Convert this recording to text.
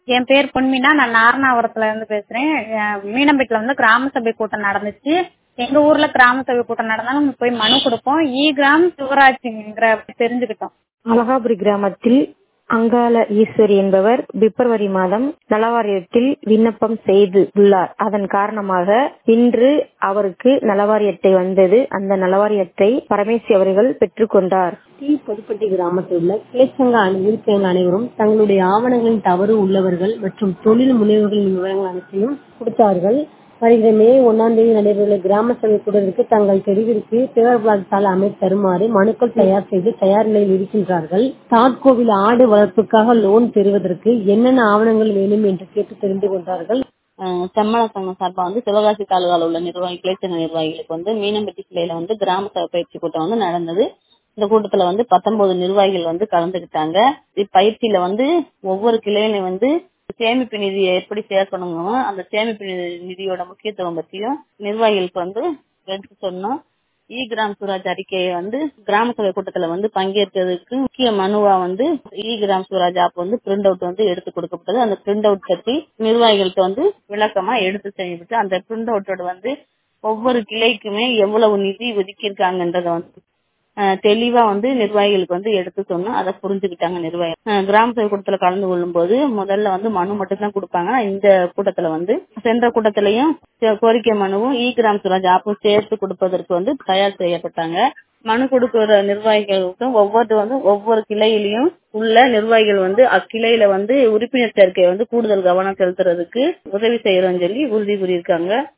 என் பேர் பொன்மினா நான் நாரணாவரத்துல இருந்து பேசுறேன் அஹ் மீனம்பேட்டில் வந்து கிராம சபை கூட்டம் நடந்துச்சு எங்க ஊர்ல கிராம சபை கூட்டம் நடந்தாலும் நம்ம போய் மனு கொடுப்போம் இ கிராம் சிவராஜ்ங்கிற தெரிஞ்சுக்கிட்டோம் அழகாபுரி கிராமத்தில் அங்காள ஈஸ்வரி என்பவர் பிப்ரவரி மாதம் நலவாரியத்தில் விண்ணப்பம் செய்து உள்ளார் அதன் காரணமாக இன்று அவருக்கு நலவாரி அட்டை வந்தது அந்த நலவாரி அட்டை பரமேசி அவர்கள் பெற்றுக்கொண்டார் டி பொதுப்பட்டி கிராமத்தில் உள்ள கிளைச்சங்க அணி- உறுப்பினர்கள் அனைவரும் தங்களுடைய ஆவணங்களின் தவறு உள்ளவர்கள் மற்றும் தொழில் முனைவர்களின் விவரங்கள் அனைத்தையும் கொடுத்தார்கள் வருகிற மே ஒன்னாம் தேதி நடைபெறவுள்ள கிராம சபை கூட்டத்திற்கு தங்கள் தெரிவிற்கு பேரர்களால் சாலை அமைத்து தருமாறு மனுக்கள் தயார் செய்து தயார் நிலையில் இருக்கின்றார்கள் தாட்கோவில் ஆடு வளர்ப்புக்காக லோன் பெறுவதற்கு என்னென்ன ஆவணங்கள் வேணும் என்று கேட்டு தெரிந்து கொண்டார்கள் அஹ் செம்மல சங்கம் சார்பா வந்து சிவகாசி தாலுகால உள்ள நிர்வாகி கிளைச்சங்க நிர்வாகிகளுக்கு வந்து மீனம்பட்டி கிளையில வந்து கிராம சபை பயிற்சி கூட்டம் வந்து நடந்தது இந்த கூட்டத்துல வந்து பத்தொன்பது நிர்வாகிகள் வந்து கலந்துக்கிட்டாங்க இப்பயிற்சியில வந்து ஒவ்வொரு கிளையிலும் வந்து சேமிப்பு நிதியை எப்படி சேர்க்கணுமோ அந்த சேமிப்பு நிதி- நிதியோட முக்கியத்துவம் பத்தியும் நிர்வாகிகளுக்கு வந்து எடுத்து சொன்னோம் இ கிராம் சுவராஜ் அறிக்கையை வந்து கிராம சபை கூட்டத்துல வந்து பங்கேற்கிறதுக்கு முக்கிய மனுவா வந்து இ கிராம் சுவராஜ் ஆப் வந்து பிரிண்ட் அவுட் வந்து எடுத்து கொடுக்கப்பட்டது அந்த பிரிண்ட் அவுட் பத்தி நிர்வாகிகளுக்கு வந்து விளக்கமா எடுத்து செய்யப்பட்டு அந்த பிரிண்ட் அவுட்டோட வந்து ஒவ்வொரு கிளைக்குமே எவ்வளவு நிதி ஒதுக்கியிருக்காங்கன்றத வந்து அஹ், தெளிவா வந்து நிர்வாகிகளுக்கு வந்து எடுத்து சொன்னோம் அதை புரிஞ்சுக்கிட்டாங்க நிர்வாகி அஹ், கிராம சபை கூட்டத்துல கலந்து கொள்ளும் போது முதல்ல வந்து மனு மட்டும் தான் கொடுப்பாங்க இந்த கூட்டத்துல வந்து சென்ற கூட்டத்திலையும் கோ- கோரிக்கை மனுவும் இ கிராம் சுராஜ் ஆப்பும் சேர்த்து கொடுப்பதற்கு வந்து தயார் செய்யப்பட்டாங்க மனு கொடுக்கிற நிர்வாகிகளுக்கும் ஒவ்வொரு வந்து ஒவ்வொரு கிளையிலையும் உள்ள நிர்வாகிகள் வந்து அக்கிளையில வந்து உறுப்பினர் சேர்க்கை வந்து கூடுதல் கவனம் செலுத்துறதுக்கு உதவி செய்யறோம்னு சொல்லி உறுதி கூறியிருக்காங்க